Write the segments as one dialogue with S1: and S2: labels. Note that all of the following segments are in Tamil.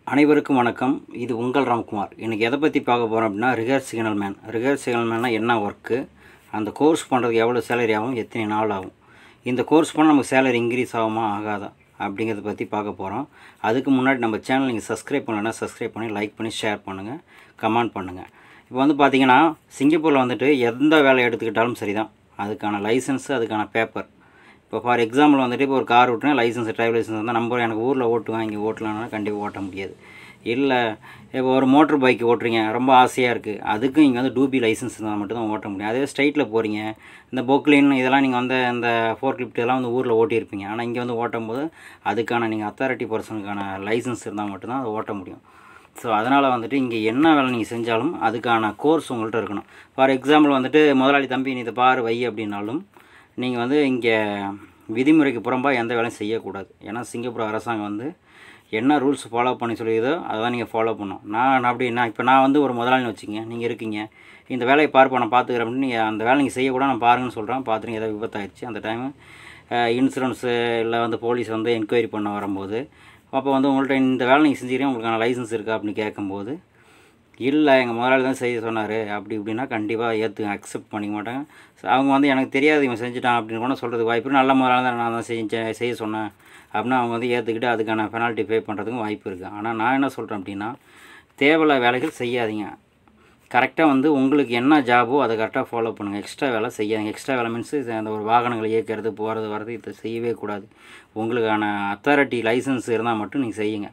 S1: அனைவருக்கும் வணக்கம் இது உங்கள் ராம்குமார் இன்றைக்கி எதை பற்றி பார்க்க போகிறோம் அப்படின்னா rigger signal man rigger signal மேன்னா என்ன ஒர்க்கு அந்த கோர்ஸ் பண்ணுறதுக்கு எவ்வளோ சேலரி ஆகும் எத்தனை நாள் ஆகும் இந்த கோர்ஸ் பண்ணால் நமக்கு சேலரி இன்க்ரீஸ் ஆகுமா ஆகாதா அப்படிங்கிறத பற்றி பார்க்க போகிறோம் அதுக்கு முன்னாடி நம்ம சேனல் நீங்கள் சப்ஸ்கிரைப் பண்ணலைன்னா சப்ஸ்கிரைப் பண்ணி லைக் பண்ணி ஷேர் பண்ணுங்கள் கமெண்ட் பண்ணுங்கள் இப்போ வந்து பார்த்தீங்கன்னா சிங்கப்பூரில் வந்துட்டு எந்த வேலை எடுத்துக்கிட்டாலும் சரி தான் அதுக்கான லைசன்ஸு அதுக்கான பேப்பர் இப்போ ஃபார் எக்ஸாம்பிள் வந்துட்டு இப்போ ஒரு கார் ஓட்டுறேன் லைசன்ஸ் டிரைவர் லைசன்ஸ் இருந்தால் நம்ம எனக்கு ஊரில் ஓட்டுவேன் இங்கே ஓட்டலாம்னா கண்டிப்பாக ஓட்ட முடியாது இல்லை இப்போ ஒரு மோட்டர் பைக் ஓட்டுறீங்க ரொம்ப ஆசையாக இருக்குது அதுக்கும் இங்கே வந்து டூபி லைசன்ஸ் இருந்தால் மட்டும்தான் ஓட்ட முடியும் அதே ஸ்ட்ரைட்டில் போகிறீங்க இந்த பொக்லின் இதெல்லாம் நீங்கள் வந்து இந்த ஃபோர் கிளிப்ட் இதெல்லாம் வந்து ஊரில் ஓட்டியிருப்பீங்க ஆனால் இங்கே வந்து ஓட்டும் போது அதுக்கான நீங்கள் அத்தாரிட்டி பர்சனுக்கான லைசன்ஸ் இருந்தால் மட்டும்தான் அதை ஓட்ட முடியும் ஸோ அதனால் வந்துட்டு இங்கே என்ன வேலை நீங்கள் செஞ்சாலும் அதுக்கான கோர்ஸ் உங்கள்கிட்ட இருக்கணும் ஃபார் எக்ஸாம்பிள் வந்துட்டு முதலாளி தம்பி நீ இதை பாரு வை அப்படின்னாலும் நீங்கள் வந்து இங்கே விதிமுறைக்கு புறம்பாக எந்த வேலையும் செய்யக்கூடாது ஏன்னா சிங்கப்பூர் அரசாங்கம் வந்து என்ன ரூல்ஸ் ஃபாலோ பண்ணி சொல்லியதோ அதான் நீங்கள் ஃபாலோ பண்ணணும் நான் அப்படி நான் இப்போ நான் வந்து ஒரு முதலாளின்னு வச்சுங்க நீங்கள் இருக்கீங்க இந்த வேலையை பார்ப்போம் நான் பார்த்துக்கிறேன் அப்படின்னு நீங்கள் அந்த வேலை நீங்கள் செய்யக்கூடாது நான் பாருங்கன்னு சொல்கிறேன் பார்த்துருங்க ஏதாவது விபத்தாயிடுச்சு அந்த டைமு இன்சூரன்ஸு இல்லை வந்து போலீஸ் வந்து என்கொயரி பண்ண வரும்போது அப்போ வந்து உங்கள்கிட்ட இந்த வேலை நீங்கள் செஞ்சுக்கிறீங்க உங்களுக்கான லைசன்ஸ் இருக்கா அப்படின்னு கேட்கும்போது இல்லை எங்கள் முதலாளி தான் செய்ய சொன்னார் அப்படி இப்படின்னா கண்டிப்பாக ஏற்று அக்செப்ட் பண்ணிக்க மாட்டாங்க ஸோ அவங்க வந்து எனக்கு தெரியாது இவன் செஞ்சுட்டான் அப்படின்னு கூட சொல்கிறதுக்கு வாய்ப்பு இருக்கு. நல்ல முதலாளி தான் நான் தான் செஞ்ச செய்ய சொன்னேன் அப்படின்னா அவங்க வந்து ஏற்றுக்கிட்டு அதுக்கான பெனால்ட்டி பே பண்ணுறதுக்கும் வாய்ப்பு இருக்குது ஆனால் நான் என்ன சொல்கிறேன் அப்படின்னா தேவையில்ல வேலைகள் செய்யாதீங்க கரெக்டாக வந்து உங்களுக்கு என்ன ஜாபோ அதை கரெக்டாக ஃபாலோ பண்ணுங்கள் எக்ஸ்ட்ரா வேலை செய்யாதீங்க எக்ஸ்ட்ரா வேலை மீன்ஸ் அந்த ஒரு வாகனங்களை இயக்கிறது போகிறது வர்றது இதை செய்யவே கூடாது உங்களுக்கான அத்தாரிட்டி லைசன்ஸ் இருந்தால் மட்டும் நீங்கள் செய்யுங்க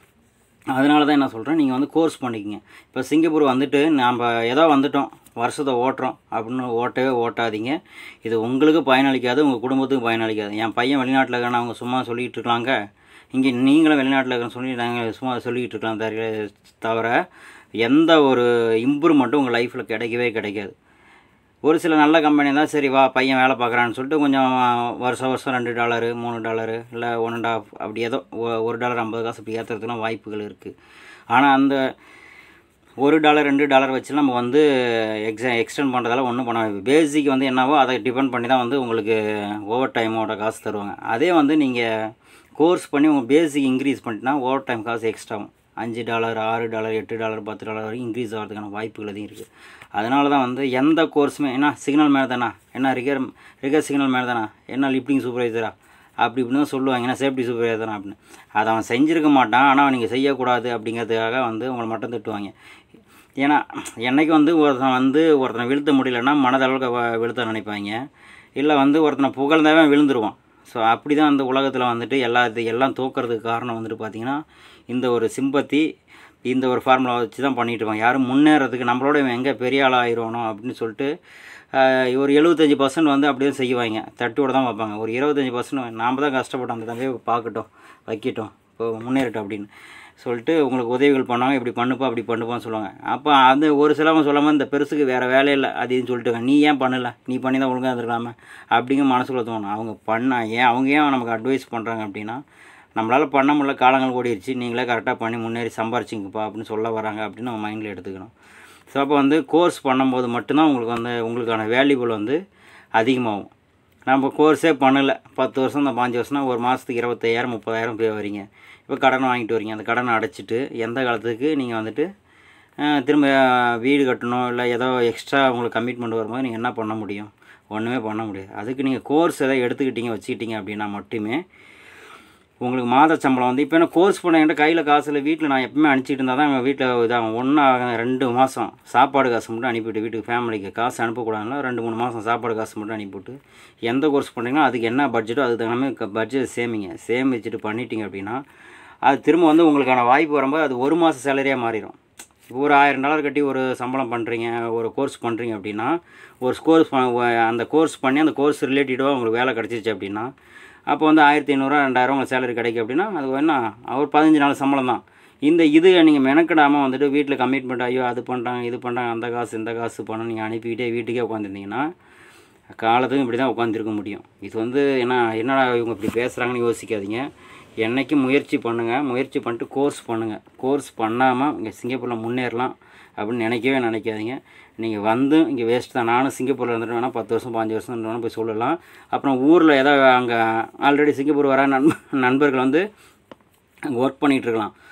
S1: அதனால தான் என்ன சொல்கிறேன் நீங்கள் வந்து கோர்ஸ் பண்ணிக்கங்க இப்போ சிங்கப்பூர் வந்துட்டு நாம் ஏதோ வந்துட்டோம் வருஷத்தை ஓட்டுறோம் அப்படின்னு ஓட்டவே ஓட்டாதீங்க இது உங்களுக்கு பயனளிக்காது உங்கள் குடும்பத்துக்கு பயனளிக்காது என் பையன் வெளிநாட்டில் இருக்கான்னு அவங்க சும்மா சொல்லிகிட்டு இருக்கலாங்க இங்கே நீங்களும் வெளிநாட்டில் இருக்கன்னு சொல்லி நாங்கள் சும்மா சொல்லிக்கிட்டு இருக்கலாம் தவிர தவிர எந்த ஒரு இம்ப்ரூவ்மெண்ட்டும் உங்கள் லைஃப்பில் கிடைக்கவே கிடைக்காது ஒரு சில நல்ல கம்பெனி தான் சரி வா பையன் வேலை பார்க்குறான்னு சொல்லிட்டு கொஞ்சம் வருஷம் வருஷம் ரெண்டு டாலரு மூணு டாலரு இல்லை ஒன் அண்ட் ஆஃப் அப்படி ஏதோ ஒ- ஒரு டாலர் ஐம்பது காசு அப்படி ஏற்றுறதுலாம் வாய்ப்புகள் இருக்குது ஆனால் அந்த ஒரு டாலர் ரெண்டு டாலர் வச்சு நம்ம வந்து எக்ஸ எக்ஸ்டெண்ட் பண்ணுறதால ஒன்றும் பண்ண பேசிக் வந்து என்னவோ அதை டிபெண்ட் பண்ணி தான் வந்து உங்களுக்கு ஓவர் டைமோட காசு தருவாங்க அதே வந்து நீங்கள் கோர்ஸ் பண்ணி உங்கள் பேசிக் இன்க்ரீஸ் பண்ணிட்டுனா ஓவர் டைம் காசு எக்ஸ்ட்ரா ஆகும் அஞ்சு டாலர் ஆறு டாலர் எட்டு டாலர் பத்து டாலர் வரைக்கும் இன்க்ரீஸ் ஆகிறதுக்கான வாய்ப்புகள் அதிகம் இருக்குது அதனால தான் வந்து எந்த கோர்ஸுமே என்ன சிக்னல் மேலே தானா என்ன ரிகர் ரிகர் சிக்னல் மேலே தானா என்ன லிஃப்டிங் சூப்பர்வைசரா அப்படி இப்படின்னு தான் சொல்லுவாங்க ஏன்னா சேஃப்டி சூப்பர்வைசர் தானே அப்படின்னு அதை அவன் செஞ்சிருக்க மாட்டான் ஆனால் நீங்கள் செய்யக்கூடாது அப்படிங்கிறதுக்காக வந்து உங்களை மட்டும் திட்டுவாங்க ஏன்னா என்னைக்கு வந்து ஒருத்தன் வந்து ஒருத்தனை வீழ்த்த முடியலன்னா மனதளவுக்கு வ- வீழ்த்த நினைப்பாங்க இல்லை வந்து ஒருத்தனை புகழ்ந்தவன் விழுந்துருவான் ஸோ அப்படி தான் அந்த உலகத்தில் வந்துட்டு எல்லா இது எல்லாம் தோக்கிறதுக்கு காரணம் வந்துட்டு பார்த்தீங்கன்னா இந்த ஒரு சிம்பத்தி இந்த ஒரு ஃபார்முலா வச்சு தான் பண்ணிட்டு இருப்பாங்க யாரும் முன்னேறதுக்கு நம்மளோட இவன் எங்கே பெரிய ஆள் ஆயிடுவானோ அப்படின்னு சொல்லிட்டு ஆஹ், ஒரு எழுபத்தஞ்சி பர்சன்ட் வந்து அப்படியே செய்வாங்க தட்டியோட தான் வைப்பாங்க ஒரு இருபத்தஞ்சி பர்சன்ட் நாம் தான் கஷ்டப்பட்டோம் அந்த தம்பியை பார்க்கட்டும் வைக்கட்டும் இப்போ முன்னேறட்டும் அப்படின்னு சொல்லிட்டு உங்களுக்கு உதவிகள் பண்ணுவாங்க இப்படி பண்ணுப்பா அப்படி பண்ணுப்பான்னு சொல்லுவாங்க அப்போ அந்த ஒரு சிலவங்க சொல்லாமல் இந்த பெருசுக்கு வேறு வேலை இல்லை அப்படின்னு சொல்லிட்டு நீ ஏன் பண்ணல நீ பண்ணி தான் ஒழுங்காக இருந்திருக்கலாமே அப்படிங்க மனசுக்குள்ள தோணும் அவங்க பண்ண ஏன் அவங்க ஏன் நமக்கு அட்வைஸ் பண்ணுறாங்க அப்படின்னா நம்மளால் பண்ண முடியல காலங்கள் ஓடிடுச்சு நீங்களே கரெக்டாக பண்ணி முன்னேறி சம்பாரிச்சிங்கப்பா அப்படின்னு சொல்ல வராங்க அப்படின்னு நம்ம மைண்டில் எடுத்துக்கணும் ஸோ அப்போ வந்து கோர்ஸ் பண்ணும்போது மட்டும்தான் உங்களுக்கு வந்து உங்களுக்கான வேல்யூபிள் வந்து அதிகமாகும் நம்ம கோர்ஸே பண்ணலை பத்து வருஷம் இந்த பாஞ்சு வருஷம்னா ஒரு மாதத்துக்கு இருபத்தையாயிரம் முப்பதாயிரம் போய் வரீங்க இப்போ கடன் வாங்கிட்டு வரீங்க அந்த கடனை அடைச்சிட்டு எந்த காலத்துக்கு நீங்கள் வந்துட்டு அஹ், திரும்ப வீடு கட்டணும் இல்லை ஏதோ எக்ஸ்ட்ரா உங்களுக்கு கமிட்மெண்ட் வரும்போது நீங்கள் என்ன பண்ண முடியும் ஒன்றுமே பண்ண முடியாது அதுக்கு நீங்கள் கோர்ஸ் எதாவது எடுத்துக்கிட்டீங்க வச்சுக்கிட்டீங்க அப்படின்னா மட்டுமே உங்களுக்கு மாத சம்பளம் வந்து இப்போ என்ன கோர்ஸ் பண்ண என்கிட்ட கையில் காசு இல்லை வீட்டில் நான் எப்பவுமே அனுப்பிச்சிட்டு இருந்தால் தான் எங்கள் வீட்டில் இதாகும் ஒன்றும் ரெண்டு மாதம் சாப்பாடு காசு மட்டும் அனுப்பிவிட்டு வீட்டுக்கு ஃபேமிலிக்கு காசு அனுப்பக்கூடாதுல ரெண்டு மூணு மாதம் சாப்பாடு காசு மட்டும் அனுப்பிவிட்டு எந்த கோர்ஸ் பண்ணுறீங்களோ அதுக்கு என்ன பட்ஜெட்டோ அதுக்கு தகுந்த மாதிரி பட்ஜெட் சேமிங்க சேமிச்சுட்டு பண்ணிட்டீங்க அப்படின்னா அது திரும்ப வந்து உங்களுக்கான வாய்ப்பு வரும்போது அது ஒரு மாத சேலரியாக மாறிடும் இப்போ ஒரு ஆயிரம் டாலர் கட்டி ஒரு சம்பளம் பண்ணுறீங்க ஒரு கோர்ஸ் பண்ணுறீங்க அப்படின்னா ஒரு கோர்ஸ் அந்த கோர்ஸ் பண்ணி அந்த கோர்ஸ் ரிலேட்டடாக உங்களுக்கு வேலை கிடச்சிச்சு அப்படின்னா அப்போ வந்து ஆயிரத்தி ஐநூறுரூவா ரெண்டாயிரம் உங்களுக்கு சேலரி கிடைக்கும் அப்படின்னா அது என்ன ஒரு பதினஞ்சு நாள் சம்பளம் தான் இந்த இது நீங்கள் மெனக்கிடாமல் வந்துட்டு வீட்டில் கமிட்மெண்ட் ஐயோ அது பண்ணுறாங்க இது பண்ணுறாங்க அந்த காசு இந்த காசு பணம் நீங்கள் அனுப்பிக்கிட்டே வீட்டுக்கே உட்காந்துருந்தீங்கன்னா காலத்துக்கும் இப்படி தான் உட்காந்துருக்க முடியும் இது வந்து என்ன என்னடா இவங்க இப்படி பேசுகிறாங்கன்னு யோசிக்காதீங்க என்றைக்கும் முயற்சி பண்ணுங்கள் முயற்சி பண்ணிட்டு கோர்ஸ் பண்ணுங்கள் கோர்ஸ் பண்ணாமல் இங்கே சிங்கப்பூரில் முன்னேறலாம் அப்படின்னு நினைக்கவே நினைக்காதீங்க நீங்கள் வந்து இங்கே வேஸ்ட் தான் நானும் சிங்கப்பூரில் இருந்துட்டு வேணால் பத்து வருஷம் பாஞ்சு வருஷம் இருந்துட்டு வேணா போய் சொல்லலாம் அப்புறம் ஊரில் ஏதாவது அங்கே ஆல்ரெடி சிங்கப்பூர் வர நண்ப நண்பர்கள் வந்து அங்கே ஒர்க் பண்ணிகிட்டு இருக்கலாம்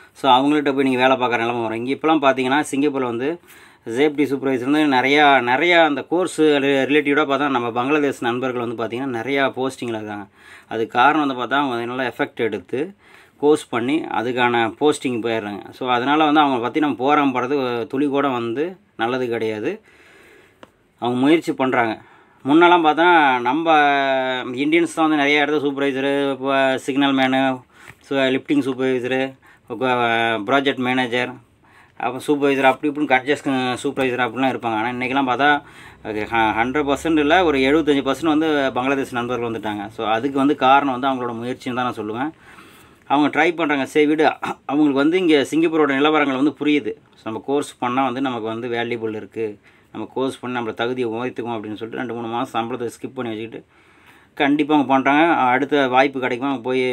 S1: ஸோ அவங்கள்ட்ட போய் நீங்கள் வேலை பார்க்குற நிலமை வரும் இங்கே இப்போலாம் பார்த்தீங்கன்னா சிங்கப்பூரில் வந்து சேஃப்டி சூப்பர்வைசர் வந்து நிறையா நிறையா அந்த கோர்ஸ் ரிலேட்டிவாக பார்த்தா நம்ம பங்களாதேஷ் நண்பர்கள் வந்து பார்த்திங்கன்னா நிறையா போஸ்டிங்கில் இருக்காங்க அதுக்கு காரணம் வந்து பார்த்தா அவங்க நல்லா எஃபெக்ட் எடுத்து கோர்ஸ் பண்ணி அதுக்கான போஸ்டிங் போயிடுறாங்க ஸோ அதனால் வந்து அவங்க பற்றி நம்ம போராம போகிறது துளி கூட வந்து நல்லது கிடையாது அவங்க முயற்சி பண்ணுறாங்க முன்னெல்லாம் பார்த்தா நம்ம இந்தியன்ஸ் தான் வந்து நிறைய இடத்துல சூப்பர்வைசரு இப்போ signal man lifting supervisor project manager அப்போ சூப்பர்வைசர் அப்படி இப்படின்னு கட்ஜஸ் சூப்பர்வைசர் அப்படிலாம் இருப்பாங்க ஆனால் இன்றைக்கெல்லாம் பார்த்தா ஹண்ட்ரட் பர்சன்ட் இல்லை ஒரு எழுபத்தஞ்சி பர்சன்ட் வந்து பங்களாதேஷ் நண்பர்கள் வந்துட்டாங்க ஸோ அதுக்கு வந்து காரணம் வந்து அவங்களோட முயற்சின்னு தான் நான் சொல்லுவேன் அவங்க ட்ரை பண்ணுறாங்க சரி விடு அவங்களுக்கு வந்து இங்கே சிங்கப்பூரோட நிலவரங்கள் வந்து புரியுது ஸோ நம்ம கோர்ஸ் பண்ணால் வந்து நமக்கு வந்து வேல்யூபிள் இருக்குது நம்ம கோர்ஸ் பண்ணி நம்மளை தகுதியை உயர்த்துக்கும் அப்படின்னு சொல்லிட்டு ரெண்டு மூணு மாதம் சம்பளத்தை ஸ்கிப் பண்ணி வச்சுக்கிட்டு கண்டிப்பாக அவங்க பண்ணுறாங்க அடுத்த வாய்ப்பு கிடைக்கும் அவங்க போய்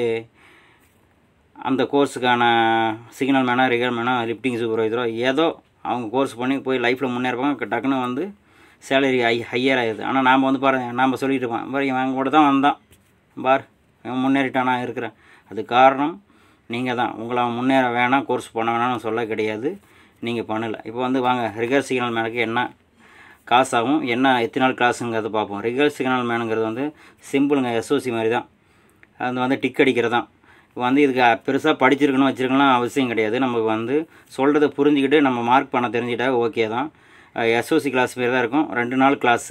S1: அந்த கோர்ஸுக்கான சிக்னல் மேனோ ரிகர் மேனோ லிஃப்டிங் சூப்பர்வைசரோ ஏதோ அவங்க கோர்ஸ் பண்ணி போய் லைஃப்பில் முன்னேறப்பாங்க டக்குன்னு வந்து சேலரி ஹை ஹையர் ஆயிடுது ஆனால் நாம் வந்து பாருங்க நாம் சொல்லிட்டு இருப்போம் பாரு இவன் கூட தான் வந்தான் பார் இவன் முன்னேறிட்டான் நான் இருக்கிறேன் அது காரணம் நீங்கள் தான் உங்களை அவன் முன்னேற வேணாம் கோர்ஸ் பண்ண வேணாம்னு சொல்ல கிடையாது நீங்கள் பண்ணலை இப்போ வந்து வாங்க ரிகர் சிக்னல் மேனுக்கு என்ன காசு ஆகும் என்ன எத்தனை நாள் கிளாஸுங்கிறத பார்ப்போம் ரிகர் சிக்னல் மேனுங்கிறது வந்து சிம்பிளுங்க எஸ்ஓசி மாதிரி தான் அது வந்து டிக் அடிக்கிறது தான் இப்போ வந்து இதுக்கு பெருசாக படிச்சிருக்கணும் வச்சுருக்கலாம் அவசியம் கிடையாது நமக்கு வந்து சொல்கிறத புரிஞ்சுக்கிட்டு நம்ம மார்க் பண்ண தெரிஞ்சுக்கிட்டா ஓகே தான் எஸ்ஓசி கிளாஸ் மாரி தான் இருக்கும் ரெண்டு நாள் கிளாஸு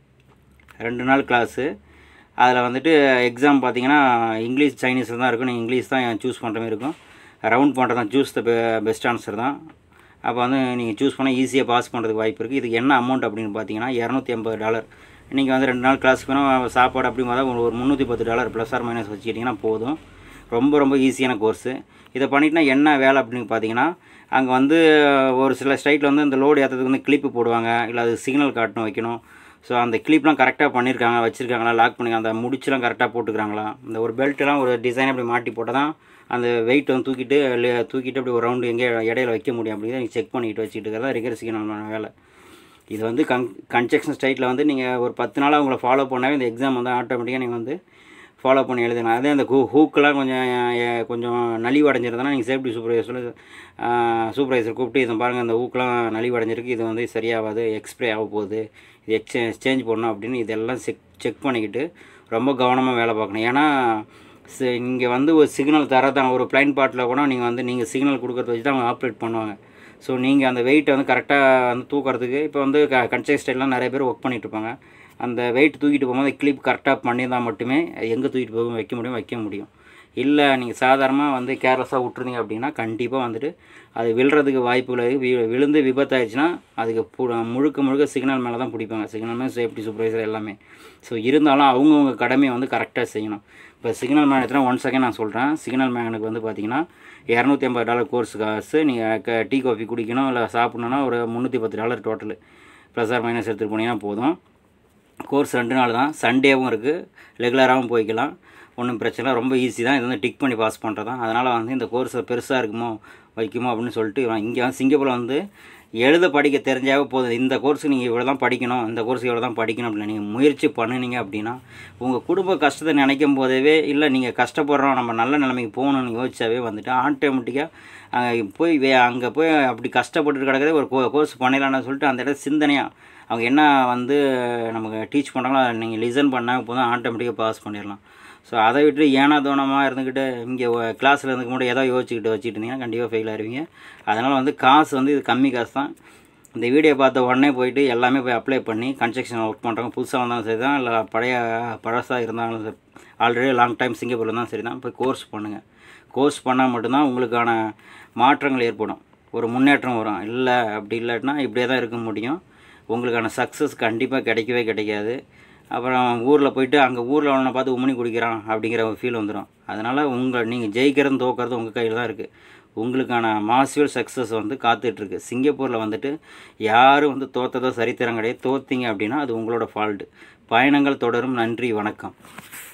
S1: ரெண்டு நாள் கிளாஸு அதில் வந்துட்டு எக்ஸாம் பார்த்தீங்கன்னா இங்கிலீஷ் சைனீஸில் தான் இருக்கும் நீங்கள் இங்கிலீஷ் தான் சூஸ் பண்ணுற மாதிரி இருக்கும் ரவுண்ட் பண்ணுறது தான் சூஸ் த பெஸ்ட் ஆன்சர் தான் அப்போ வந்து நீங்கள் சூஸ் பண்ணால் ஈஸியாக பாஸ் பண்ணுறதுக்கு வாய்ப்பு இருக்குது இதுக்கு என்ன அமௌண்ட் அப்படின்னு பார்த்தீங்கன்னா இரநூத்தி ஐம்பது டாலர் நீங்கள் வந்து ரெண்டு நாள் கிளாஸ் போனால் சாப்பாடு அப்படி பார்த்தா ஒரு ஒரு முந்நூற்றி பத்து டாலர் ப்ளஸ் ஆர் மைனஸ் வச்சுக்கிட்டிங்கன்னா போதும் ரொம்ப ரொம்ப ஈஸியான கோர்ஸு இதை பண்ணிட்டுனா என்ன வேலை அப்படின்னு பார்த்தீங்கன்னா அங்கே வந்து ஒரு சில ஸ்டைட்டில் வந்து இந்த லோடு ஏற்றதுக்கு வந்து கிளிப்பு போடுவாங்க இல்லை அது சிக்னல் காட்டணும் வைக்கணும் ஸோ அந்த கிளிப்லாம் கரெக்டாக பண்ணியிருக்காங்க வச்சுருக்காங்களா லாக் பண்ணி அந்த முடிச்சுலாம் கரெக்டாக போட்டுக்கிறாங்களா இந்த ஒரு பெல்ட்டெலாம் ஒரு டிசைன் அப்படி மாட்டி போட்டால் தான் அந்த வெயிட் வந்து தூக்கிட்டு இல்ல- தூக்கிட்டு அப்படி ஒரு ரவுண்டு எங்கே இடையில வைக்க முடியும் அப்படி தான் செக் பண்ணிட்டு வச்சுக்கிட்டு இருக்கிறதா ரிகர் சிக்னல் வேலை இது வந்து கன் கன்ஸ்ட்ரக்ஷன் ஸ்டைட்டில் வந்து நீங்கள் ஒரு பத்து நாளாக உங்களை ஃபாலோ பண்ணாவே இந்த எக்ஸாம் வந்து ஆட்டோமேட்டிக்காக நீங்கள் வந்து ஃபாலோ பண்ணி எழுதணும் அதே அந்த ஹூ ஹூக்கெலாம் கொஞ்சம் எ- கொஞ்சம் நலிவடைஞ்சிருந்தனா நீங்கள் சேஃப்டி சூப்பர்வைசர் சூப்பர்வைசர் கூப்பிட்டு இதை பாருங்கள் இந்த ஹூக்கெலாம் நலிவடைஞ்சிருக்கு இது வந்து சரியாகாது எக்ஸ்ப்ரே ஆக போகுது இது எக்ஸ்சேஞ்ச் சேஞ்ச் பண்ணணும் அப்படின்னு இதெல்லாம் செக் செக் பண்ணிக்கிட்டு ரொம்ப கவனமாக வேலை பார்க்கணும் ஏன்னா இங்கே வந்து ஒரு சிக்னல் தரதான் ஒரு பிளைன் பாட்டில் கூட நீங்கள் வந்து நீங்கள் சிக்னல் கொடுக்கறத வச்சு தான் அவங்க ஆப்ரேட் பண்ணுவாங்க ஸோ நீங்கள் அந்த வெயிட்டை வந்து கரெக்டாக வந்து தூக்கிறதுக்கு இப்போ வந்து க கன்ஸ்ட்ரக்ட் ஸ்டைல்லாம் நிறைய பேர் ஒர்க் பண்ணிட்டு இருப்பாங்க அந்த வெயிட் தூக்கிட்டு போகும்போது கிளிப் கரெக்டாக பண்ணியிருந்தால் மட்டுமே எங்கே தூக்கிட்டு போக வைக்க முடியும் வைக்க முடியும் இல்லை நீங்கள் சாதாரணமாக வந்து கேர்லெஸ்ஸாக விட்டுருந்தீங்க அப்படின்னா கண்டிப்பாக வந்துட்டு அது விழுறதுக்கு வாய்ப்புகள் இருக்கு. வி விழுந்து விபத்தாயிடுச்சுன்னா அதுக்கு பு முழுக்க முழுக்க சிக்னல் மேலே தான் பிடிப்பாங்க சிக்னல் மேலே சேஃப்டி சூப்பர்வைசர் எல்லாமே ஸோ இருந்தாலும் அவங்கவுங்க கடமையை வந்து கரெக்டாக செய்யணும் இப்போ சிக்னல் மேன் எத்தனை ஒன் செகண்ட் நான் சொல்கிறேன் சிக்னல் மேனுக்கு வந்து பார்த்தீங்கன்னா இரநூத்தி ஐம்பது டாலர் கோர்ஸ் காசு நீங்கள் க டீ காஃபி குடிக்கணும் இல்லை சாப்பிட்ணுன்னா ஒரு முந்நூற்றி பத்து dollar total plus or minus எடுத்துகிட்டு போனீங்கன்னா போதும் கோர்ஸ் ரெண்டு நாள் தான் சண்டேவும் இருக்குது ரெகுலராகவும் போய்க்கலாம் ஒன்றும் பிரச்சனை இல்லை. ரொம்ப ஈஸி தான் இது வந்து டிக் பண்ணி பாஸ் பண்ணுறது தான் அதனால் வந்து இந்த கோர்ஸ் பெருசாக இருக்குமோ வைக்குமோ அப்படின்னு சொல்லிட்டு இங்கே வந்து சிங்கப்பூரில் வந்து எழுத படிக்க தெரிஞ்சாவே போதும் இந்த கோர்ஸுக்கு நீங்கள் இவ்வளோ தான் படிக்கணும் இந்த கோர்ஸுக்கு இவ்வளோ தான் படிக்கணும் அப்படின்னு நீங்கள் முயற்சி பண்ணுனீங்க அப்படின்னா உங்கள் குடும்ப கஷ்டத்தை நினைக்கும் போதவே இல்லை நீங்கள் கஷ்டப்படுறோம் நம்ம நல்ல நிலைமைக்கு போகணும்னு யோசிச்சாவே வந்துட்டு ஆட்டோமேட்டிக்காக அங்கே போய் வே அங்கே போய் அப்படி கஷ்டப்பட்டு கிடக்கிறதே ஒரு கோ கோர்ஸ் பண்ணிடலாம்னு சொல்லிட்டு அந்த இடத்துல சிந்தனையாக அவங்க என்ன வந்து நமக்கு டீச் பண்ணுறாங்களோ அதை நீங்கள் லிசன் பண்ணால் போதும் ஆட்டோமேட்டிக்காக பாஸ் பண்ணிடலாம் ஸோ அதை விட்டு ஏனா தோணமாக இருந்துக்கிட்டு இங்கே கிளாஸில் இருந்துக்கு மட்டும் ஏதோ யோசிச்சுக்கிட்டு வச்சுட்டு இருந்தீங்கன்னா கண்டிப்பாக ஃபெயில் ஆயிருவீங்க அதனால் வந்து காசு வந்து இது கம்மி காசு தான் இந்த வீடியோ பார்த்த உடனே போயிட்டு எல்லாமே போய் அப்ளை பண்ணி கன்ஸ்ட்ரக்ஷன் ஒர்க் பண்ணுறவங்க புதுசாக வந்தாலும் சரி தான் இல்லை பழைய பழசாக இருந்தாலும் சரி ஆல்ரெடி லாங் டைம் சிங்கப்பூரில் தான் சரி தான் போய் கோர்ஸ் பண்ணுங்கள் கோர்ஸ் பண்ணால் மட்டும்தான் உங்களுக்கான மாற்றங்கள் ஏற்படும் ஒரு முன்னேற்றம் வரும் இல்லை அப்படி இல்லாட்டினா இப்படியே தான் இருக்க முடியும் உங்களுக்கான சக்ஸஸ் கண்டிப்பாக கிடைக்கவே கிடைக்காது அப்புறம் ஊரில் போயிட்டு அங்கே ஊரில் அவனை பார்த்து உம்மனி குடிக்கிறான் அப்படிங்கிற ஒரு ஃபீல் வந்துடும் அதனால் உங்கள் நீங்கள் ஜெயிக்கிறதும் தோக்கிறது உங்கள் கையில் தான் இருக்குது உங்களுக்கான மாசிவல் சக்ஸஸ் வந்து காத்துட்ருக்கு சிங்கப்பூரில் வந்துட்டு யாரும் வந்து தோத்ததோ சரித்திரம் கிடையாது தோத்தீங்க அப்படின்னா அது உங்களோட ஃபால்ட்டு பயணங்கள் தொடரும் நன்றி வணக்கம்